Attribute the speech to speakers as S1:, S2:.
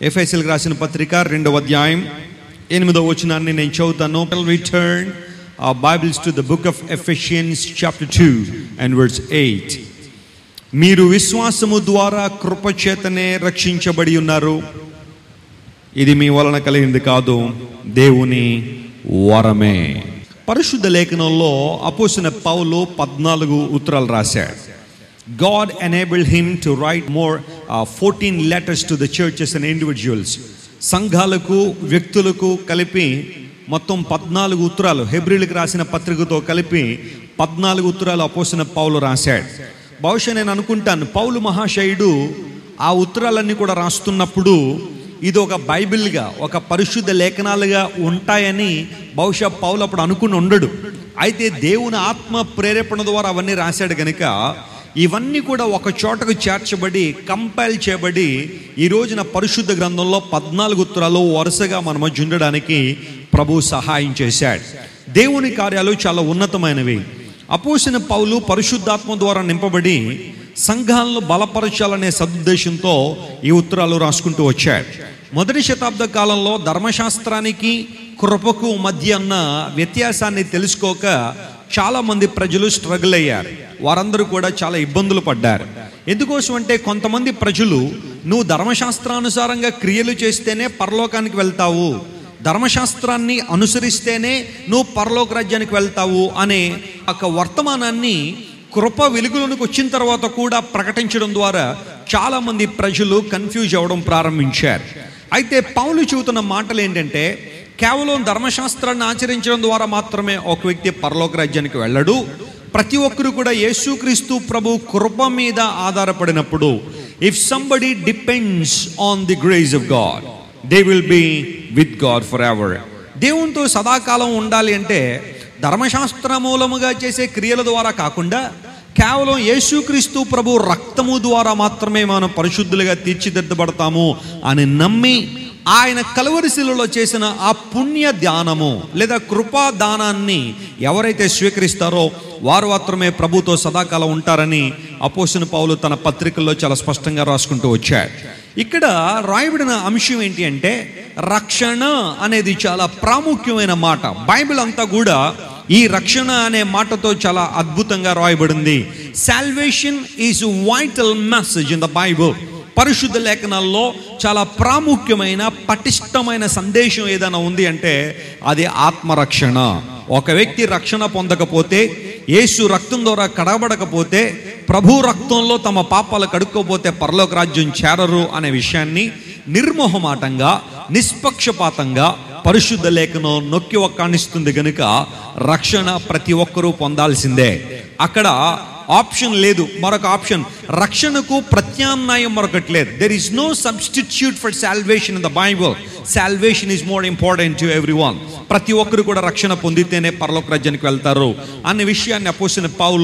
S1: ఎఫ్ఎస్ఎల్కి రాసిన పత్రిక రెండవ అధ్యాయం ఎనిమిదవ వచనాన్ని నేను చదువుతాను return a Bibles to the book of Ephesians chapter two and words eight మీరు విశ్వాసము ద్వారా కృపచేతనే రక్షించబడి ఉన్నారు ఇది మీ వలన కలిగింది కాదు దేవుని వరమే పరిశుద్ధ లేఖనంలో అపోసిన పౌలు పద్నాలుగు ఉత్తరాలు రాశాడు God enabled him to write more fourteen letters to the churches and individuals సంఘాలకు వ్యక్తులకు కలిపి మొత్తం పద్నాలుగు ఉత్తరాలు హెబ్రిల్కి రాసిన పత్రికతో కలిపి పద్నాలుగు ఉత్తరాలు అపోసిన పౌలు రాశాడు బహుశా నేను అనుకుంటాను పౌలు మహాశయుడు ఆ ఉత్తరాలన్నీ కూడా రాస్తున్నప్పుడు ఇది ఒక బైబిల్గా ఒక పరిశుద్ధ లేఖనాలుగా ఉంటాయని బహుశా పౌలు అప్పుడు అనుకుని ఉండడు అయితే దేవుని ఆత్మ ప్రేరేపణ ద్వారా అవన్నీ రాశాడు కనుక ఇవన్నీ కూడా ఒక చోటకు చేర్చబడి కంపైల్ చేయబడి ఈ రోజున పరిశుద్ధ గ్రంథంలో పద్నాలుగు ఉత్తరాలు వరుసగా మన మధ్య ఉండడానికి ప్రభు సహాయం చేశాడు దేవుని కార్యాలు చాలా ఉన్నతమైనవి అపోసిన పౌలు పరిశుద్ధాత్మ ద్వారా నింపబడి సంఘాలను బలపరచాలనే సదుద్దేశంతో ఈ ఉత్తరాలు రాసుకుంటూ వచ్చాడు మొదటి శతాబ్ద కాలంలో ధర్మశాస్త్రానికి కృపకు మధ్య ఉన్న వ్యత్యాసాన్ని తెలుసుకోక చాలా మంది ప్రజలు స్ట్రగుల్ అయ్యారు వారందరూ కూడా చాలా ఇబ్బందులు పడ్డారు ఎందుకోసం అంటే కొంతమంది ప్రజలు నువ్వు ధర్మశాస్త్రానుసారంగా క్రియలు చేస్తేనే పరలోకానికి వెళ్తావు ధర్మశాస్త్రాన్ని అనుసరిస్తేనే నువ్వు పరలోక రాజ్యానికి వెళ్తావు అనే ఒక వర్తమానాన్ని కృప వెలుగులోనికి వచ్చిన తర్వాత కూడా ప్రకటించడం ద్వారా చాలామంది ప్రజలు కన్ఫ్యూజ్ అవ్వడం ప్రారంభించారు అయితే పౌలు చెబుతున్న మాటలు ఏంటంటే కేవలం ధర్మశాస్త్రాన్ని ఆచరించడం ద్వారా మాత్రమే ఒక వ్యక్తి పరలోక రాజ్యానికి వెళ్ళడు ప్రతి ఒక్కరు కూడా యేసుక్రీస్తు ప్రభు కృప మీద ఆధారపడినప్పుడు if somebody depends on the grace of God they will be with God for ever దేవునితో సదాకాలం ఉండాలి అంటే ధర్మశాస్త్ర మూలముగా చేసే క్రియల ద్వారా కాకుండా కేవలం యేసుక్రీస్తు ప్రభు రక్తము ద్వారా మాత్రమే మనం పరిశుద్ధులుగా తీర్చిదిద్దబడతాము అని నమ్మి ఆయన కలవరిశిలలో చేసిన ఆ పుణ్య ధ్యానము లేదా కృపా దానాన్ని ఎవరైతే స్వీకరిస్తారో వారు మాత్రమే ప్రభుతో సదాకాలం ఉంటారని అపోసిన పౌలు తన పత్రికల్లో చాలా స్పష్టంగా రాసుకుంటూ వచ్చాడు ఇక్కడ రాయబడిన అంశం ఏంటి అంటే రక్షణ అనేది చాలా ప్రాముఖ్యమైన మాట బైబిల్ అంతా కూడా ఈ రక్షణ అనే మాటతో చాలా అద్భుతంగా రాయబడింది salvation is vital message in the Bible పరిశుద్ధ లేఖనాల్లో చాలా ప్రాముఖ్యమైన పటిష్టమైన సందేశం ఏదైనా ఉంది అంటే అది ఆత్మరక్షణ ఒక వ్యక్తి రక్షణ పొందకపోతే యేసు రక్తం ద్వారా కడగబడకపోతే ప్రభు రక్తంలో తమ పాపాలు కడుక్కోపోతే పరలోక రాజ్యం చేరరు అనే విషయాన్ని నిర్మోహమాటంగా నిష్పక్షపాతంగా పరిశుద్ధ లేఖనం నొక్కి ఒక్కాణిస్తుంది గనుక రక్షణ ప్రతి ఒక్కరూ పొందాల్సిందే అక్కడ ఆప్షన్ లేదు మరొక ఆప్షన్ రక్షణకు ప్రత్యామ్నాయం మరొకటి లేదు there is no substitute for salvation in the Bible salvation is more important to everyone ప్రతి ఒక్కరు కూడా రక్షణ పొందితేనే పరలోక రాజ్యానికి వెళ్తారు అనే విషయాన్ని అపోసిన పౌలు